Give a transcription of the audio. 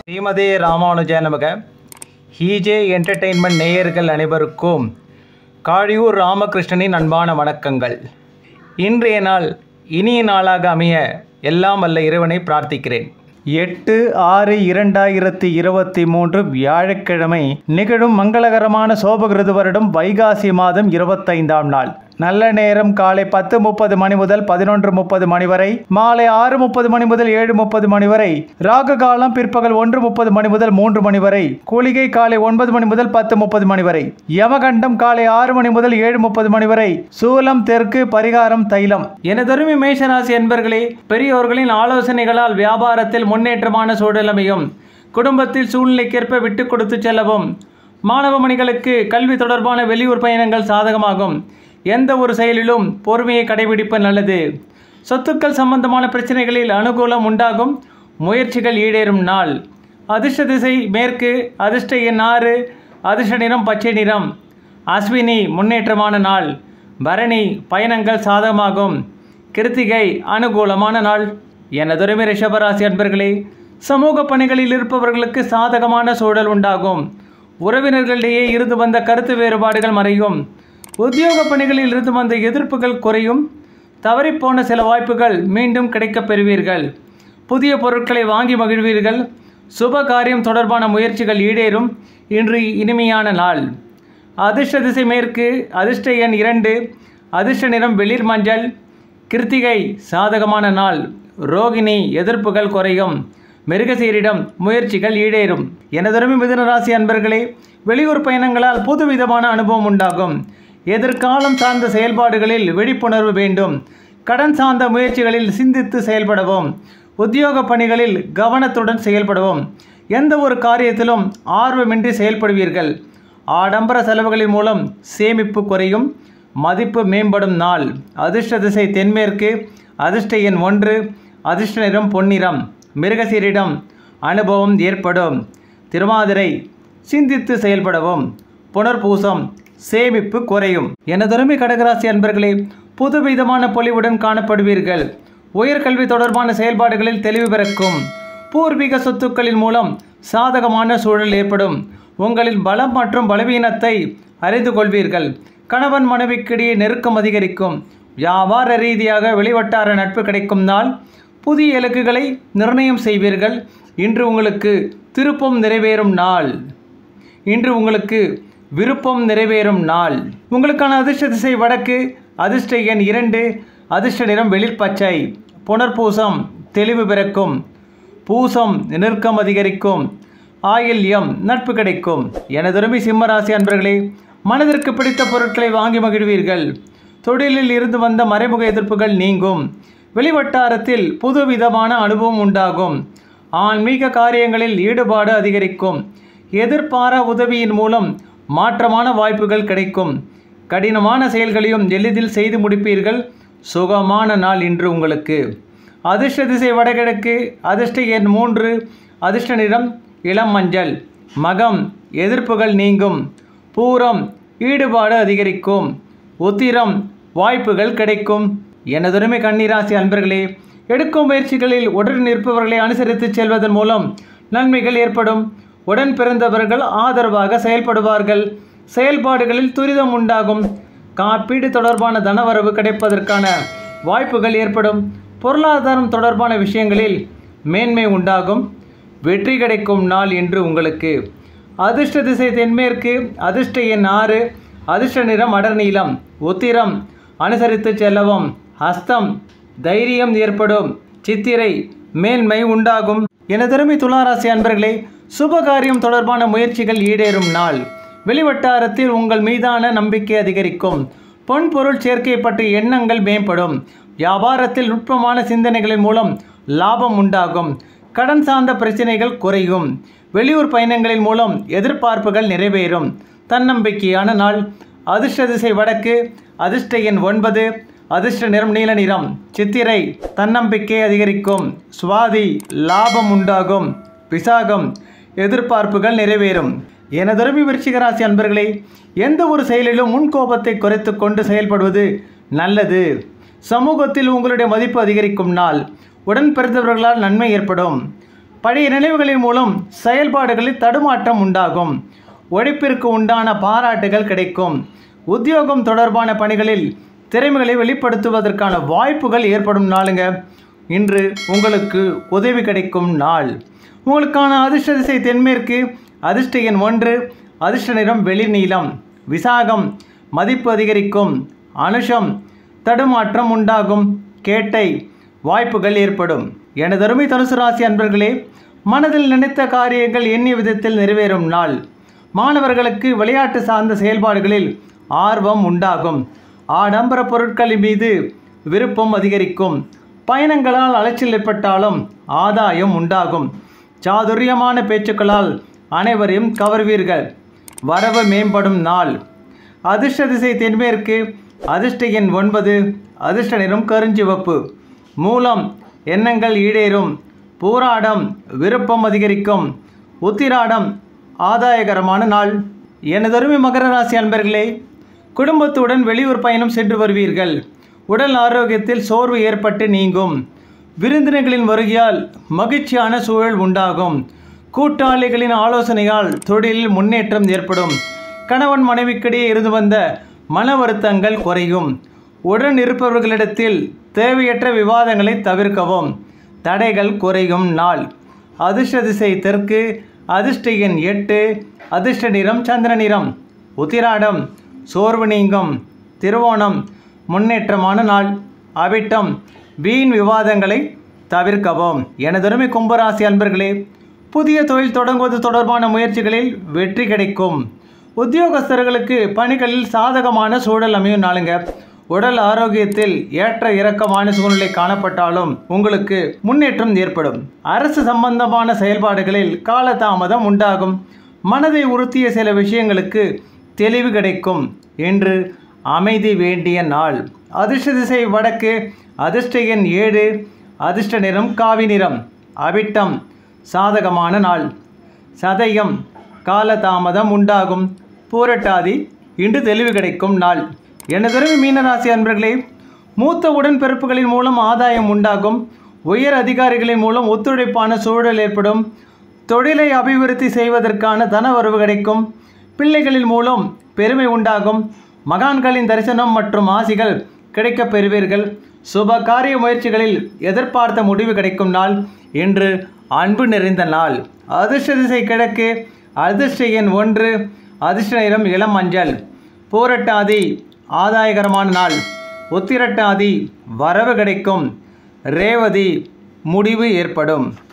ஸ்ரீமதே ராமானுஜ நமக ஹீஜே என்டர்டெயின்மெண்ட் நேயர்கள் அனைவருக்கும் காழியூர் ராமகிருஷ்ணனின் அன்பான வணக்கங்கள் இன்றைய நாள் இனிய நாளாக அமைய எல்லாம் வல்ல இறைவனை பிரார்த்திக்கிறேன் எட்டு ஆறு இரண்டாயிரத்தி இருபத்தி மூன்று வியாழக்கிழமை நிகழும் மங்களகரமான சோபகிருது வருடம் வைகாசி மாதம் இருபத்தைந்தாம் நாள் நல்ல நேரம் காலை பத்து முப்பது மணி முதல் பதினொன்று முப்பது மணி வரை மாலை ஆறு முப்பது மணி முதல் ஏழு முப்பது மணி வரை ராகு காலம் பிற்பகல் ஒன்று முப்பது மணி முதல் மூன்று மணி வரை கூலிகை காலை ஒன்பது மணி முதல் பத்து முப்பது மணி வரை யமகண்டம் காலை ஆறு மணி முதல் ஏழு முப்பது மணி வரை சூலம் தெற்கு பரிகாரம் தைலம் எனதருமை மேஷராசி என்பர்களே பெரியோர்களின் ஆலோசனைகளால் வியாபாரத்தில் முன்னேற்றமான சூழல் அமையும் குடும்பத்தில் சூழ்நிலைக்கேற்ப விட்டு கொடுத்து செல்லவும் மாணவ மணிகளுக்கு கல்வி தொடர்பான வெளியூர் பயணங்கள் சாதகமாகும் எந்த ஒரு செயலிலும் பொறுமையை கடைபிடிப்பது நல்லது சொத்துக்கள் சம்பந்தமான பிரச்சனைகளில் அனுகூலம் உண்டாகும் முயற்சிகள் ஈடேறும் நாள் அதிர்ஷ்ட திசை மேற்கு அதிர்ஷ்ட எண் ஆறு அதிர்ஷ்ட நிறம் பச்சை நிறம் அஸ்வினி முன்னேற்றமான நாள் பரணி பயணங்கள் சாதகமாகும் கிருத்திகை அனுகூலமான நாள் எனதுரிமை ரிஷபராசி அன்பர்களே சமூக பணிகளில் இருப்பவர்களுக்கு சாதகமான சூழல் உண்டாகும் உறவினர்களிடையே இருந்து வந்த கருத்து வேறுபாடுகள் மறையும் உத்தியோக பணிகளில் இருந்து வந்த எதிர்ப்புகள் குறையும் தவறிப்போன சில வாய்ப்புகள் மீண்டும் கிடைக்கப் பெறுவீர்கள் புதிய பொருட்களை வாங்கி மகிழ்வீர்கள் சுப காரியம் தொடர்பான முயற்சிகள் ஈடேறும் இன்று இனிமையான நாள் அதிர்ஷ்ட திசை மேற்கு அதிர்ஷ்ட எண் இரண்டு அதிர்ஷ்ட நிறம் வெளிர் மஞ்சள் கிருத்திகை சாதகமான நாள் ரோகிணி எதிர்ப்புகள் குறையும் மிருகசீரிடம் முயற்சிகள் ஈடேறும் எனதருமை மிதுன ராசி அன்பர்களே வெளியூர் பயணங்களால் புதுவிதமான அனுபவம் உண்டாகும் எதிர்காலம் சார்ந்த செயல்பாடுகளில் விழிப்புணர்வு வேண்டும் கடன் சார்ந்த முயற்சிகளில் சிந்தித்து செயல்படவும் உத்தியோக பணிகளில் கவனத்துடன் செயல்படவும் எந்த ஒரு காரியத்திலும் ஆர்வமின்றி செயல்படுவீர்கள் ஆடம்பர செலவுகளின் மூலம் சேமிப்பு குறையும் மதிப்பு மேம்படும் நாள் அதிர்ஷ்ட திசை தென்மேற்கு அதிர்ஷ்ட எண் ஒன்று அதிர்ஷ்ட நிறம் பொன்னிறம் மிருகசீரிடம் அனுபவம் ஏற்படும் திருமாதிரை சிந்தித்து செயல்படவும் புனர்பூசம் சேமிப்பு குறையும் எனதருமை கடகராசி அன்பர்களே புதுவிதமான பொலிவுடன் காணப்படுவீர்கள் உயர்கல்வி தொடர்பான செயல்பாடுகளில் தெளிவு பிறக்கும் பூர்வீக சொத்துக்களின் மூலம் சாதகமான சூழல் ஏற்படும் உங்களின் பலம் மற்றும் பலவீனத்தை அறிந்து கொள்வீர்கள் கணவன் மனைவிக்கிடையே நெருக்கம் அதிகரிக்கும் வியாபார ரீதியாக வெளிவட்டார நட்பு கிடைக்கும் நாள் புதிய இலக்குகளை நிர்ணயம் செய்வீர்கள் இன்று உங்களுக்கு திருப்பம் நிறைவேறும் நாள் இன்று உங்களுக்கு விருப்பம் நிறைவேறும் நாள் உங்களுக்கான அதிர்ஷ்ட திசை வடக்கு அதிர்ஷ்ட எண் இரண்டு அதிர்ஷ்ட நிறம் வெளிர்பச்சை புனர்பூசம் தெளிவு பிறக்கும் பூசம் நெருக்கம் அதிகரிக்கும் ஆயில்யம் நட்பு கிடைக்கும் எனதருமை சிம்மராசி அன்பர்களே மனதிற்கு பிடித்த பொருட்களை வாங்கி மகிழ்வீர்கள் தொழிலில் இருந்து வந்த மறைமுக எதிர்ப்புகள் நீங்கும் வெளிவட்டாரத்தில் புதுவிதமான அனுபவம் உண்டாகும் ஆன்மீக காரியங்களில் ஈடுபாடு அதிகரிக்கும் எதிர்பாரா உதவியின் மூலம் மாற்றமான வாய்ப்புகள் கிடைக்கும் கடினமான செயல்களையும் எளிதில் செய்து முடிப்பீர்கள் சுகமான நாள் இன்று உங்களுக்கு அதிர்ஷ்ட திசை வடகிழக்கு அதிர்ஷ்ட எண் மூன்று அதிர்ஷ்ட நிறம் இளம் மஞ்சள் மகம் எதிர்ப்புகள் நீங்கும் பூரம் ஈடுபாடு அதிகரிக்கும் உத்திரம் வாய்ப்புகள் கிடைக்கும் எனதுரிமை கன்னிராசி அன்பர்களே எடுக்கும் முயற்சிகளில் உடன் நிற்பவர்களை அனுசரித்து செல்வதன் மூலம் நன்மைகள் ஏற்படும் உடன் பிறந்தவர்கள் ஆதரவாக செயல்படுவார்கள் செயல்பாடுகளில் துரிதம் உண்டாகும் காப்பீடு தொடர்பான தனவரவு கிடைப்பதற்கான வாய்ப்புகள் ஏற்படும் பொருளாதாரம் தொடர்பான விஷயங்களில் மேன்மை உண்டாகும் வெற்றி கிடைக்கும் நாள் என்று உங்களுக்கு அதிர்ஷ்ட திசை தென்மேற்கு அதிர்ஷ்ட எண் ஆறு அதிர்ஷ்ட நிறம் அடர் நீலம் உத்திரம் அனுசரித்து செல்லவும் ஹஸ்தம் தைரியம் ஏற்படும் சித்திரை மேன்மை உண்டாகும் எனதருமை துளாராசி அன்பர்களே சுபகாரியம் தொடர்பான முயற்சிகள் ஈடேறும் நாள் வெளிவட்டாரத்தில் உங்கள் மீதான நம்பிக்கை அதிகரிக்கும் பொன் பொருள் சேர்க்கை பற்றிய எண்ணங்கள் மேம்படும் வியாபாரத்தில் நுட்பமான சிந்தனைகளின் மூலம் லாபம் உண்டாகும் கடன் சார்ந்த பிரச்சனைகள் குறையும் வெளியூர் பயணங்களின் மூலம் எதிர்பார்ப்புகள் நிறைவேறும் தன்னம்பிக்கையான நாள் அதிர்ஷ்ட திசை வடக்கு அதிர்ஷ்ட எண் ஒன்பது அதிர்ஷ்ட நிறம் நீல நிறம் சித்திரை தன்னம்பிக்கை அதிகரிக்கும் சுவாதி லாபம் உண்டாகும் விசாகம் எதிர்பார்ப்புகள் நிறைவேறும் எனதருமை விருச்சிகராசி அன்பர்களே எந்த ஒரு செயலிலும் முன்கோபத்தை குறைத்து கொண்டு செயல்படுவது நல்லது சமூகத்தில் உங்களுடைய மதிப்பு அதிகரிக்கும் நாள் உடன் பிறந்தவர்களால் நன்மை ஏற்படும் பழைய நினைவுகளின் மூலம் செயல்பாடுகளில் தடுமாற்றம் உண்டாகும் உழைப்பிற்கு உண்டான பாராட்டுகள் கிடைக்கும் உத்தியோகம் தொடர்பான பணிகளில் திறமைகளை வெளிப்படுத்துவதற்கான வாய்ப்புகள் ஏற்படும் நாளுங்க இன்று உங்களுக்கு உதவி கிடைக்கும் நாள் உங்களுக்கான அதிர்ஷ்ட திசை தென்மேற்கு அதிர்ஷ்ட எண் ஒன்று அதிர்ஷ்ட நிறம் வெளிநீலம் விசாகம் மதிப்பு அதிகரிக்கும் அனுஷம் தடுமாற்றம் உண்டாகும் கேட்டை வாய்ப்புகள் ஏற்படும் எனது அருமை தனுசு ராசி அன்பர்களே மனதில் நினைத்த காரியங்கள் எண்ணிய விதத்தில் நிறைவேறும் நாள் மாணவர்களுக்கு விளையாட்டு சார்ந்த செயல்பாடுகளில் ஆர்வம் உண்டாகும் ஆடம்பர பொருட்களின் மீது விருப்பம் அதிகரிக்கும் பயணங்களால் அலைச்சல் ஏற்பட்டாலும் ஆதாயம் உண்டாகும் சாதுரியமான பேச்சுக்களால் அனைவரையும் கவர்வீர்கள் வரவு மேம்படும் நாள் அதிர்ஷ்ட திசை தென்மேற்கு அதிர்ஷ்ட எண் ஒன்பது அதிர்ஷ்ட நிறம் கருஞ்சிவப்பு மூலம் எண்ணங்கள் ஈடேறும் பூராடம் விருப்பம் அதிகரிக்கும் உத்திராடம் ஆதாயகரமான நாள் எனதருமை மகர ராசி அன்பர்களே குடும்பத்துடன் வெளியூர் பயணம் சென்று வருவீர்கள் உடல் ஆரோக்கியத்தில் சோர்வு ஏற்பட்டு நீங்கும் விருந்தினர்களின் வருகையால் மகிழ்ச்சியான சூழல் உண்டாகும் கூட்டாளிகளின் ஆலோசனையால் தொழிலில் முன்னேற்றம் ஏற்படும் கணவன் மனைவிக்கிடையே இருந்து வந்த மன வருத்தங்கள் குறையும் உடன் இருப்பவர்களிடத்தில் தேவையற்ற விவாதங்களை தவிர்க்கவும் தடைகள் குறையும் நாள் அதிர்ஷ்ட திசை தெற்கு அதிர்ஷ்ட எண் எட்டு அதிர்ஷ்ட நிறம் சந்திர நிறம் உத்திராடம் சோர்வு நீங்கும் திருவோணம் முன்னேற்றமான நாள் அவிட்டம் வீண் விவாதங்களை தவிர்க்கவும் எனதருமை கும்பராசி அன்பர்களே புதிய தொழில் தொடங்குவது தொடர்பான முயற்சிகளில் வெற்றி கிடைக்கும் உத்தியோகஸ்தர்களுக்கு பணிகளில் சாதகமான சூழல் அமையும் நாளுங்க உடல் ஆரோக்கியத்தில் ஏற்ற இறக்கமான சூழ்நிலை காணப்பட்டாலும் உங்களுக்கு முன்னேற்றம் ஏற்படும் அரசு சம்பந்தமான செயல்பாடுகளில் காலதாமதம் உண்டாகும் மனதை உறுத்திய சில விஷயங்களுக்கு தெளிவு கிடைக்கும் என்று அமைதி வேண்டிய நாள் அதிர்ஷ்ட திசை வடக்கு அதிர்ஷ்ட எண் ஏழு அதிர்ஷ்ட நிறம் காவி நிறம் அவிட்டம் சாதகமான நாள் சதயம் காலதாமதம் உண்டாகும் பூரட்டாதி இன்று தெளிவு கிடைக்கும் நாள் எனதருமை மீனராசி அன்பர்களே மூத்த உடன்பிறப்புகளின் மூலம் ஆதாயம் உண்டாகும் உயர் அதிகாரிகளின் மூலம் ஒத்துழைப்பான சூழல் ஏற்படும் தொழிலை அபிவிருத்தி செய்வதற்கான தனவரவு கிடைக்கும் பிள்ளைகளின் மூலம் பெருமை உண்டாகும் மகான்களின் தரிசனம் மற்றும் ஆசிகள் கிடைக்கப் பெறுவீர்கள் சுப காரிய முயற்சிகளில் எதிர்பார்த்த முடிவு கிடைக்கும் நாள் என்று அன்பு நிறைந்த நாள் அதிர்ஷ்ட திசை கிழக்கு அதிர்ஷ்ட எண் ஒன்று அதிர்ஷ்ட நிறம் இளம் மஞ்சள் பூரட்டாதி ஆதாயகரமான நாள் உத்திரட்டாதி வரவு கிடைக்கும் ரேவதி முடிவு ஏற்படும்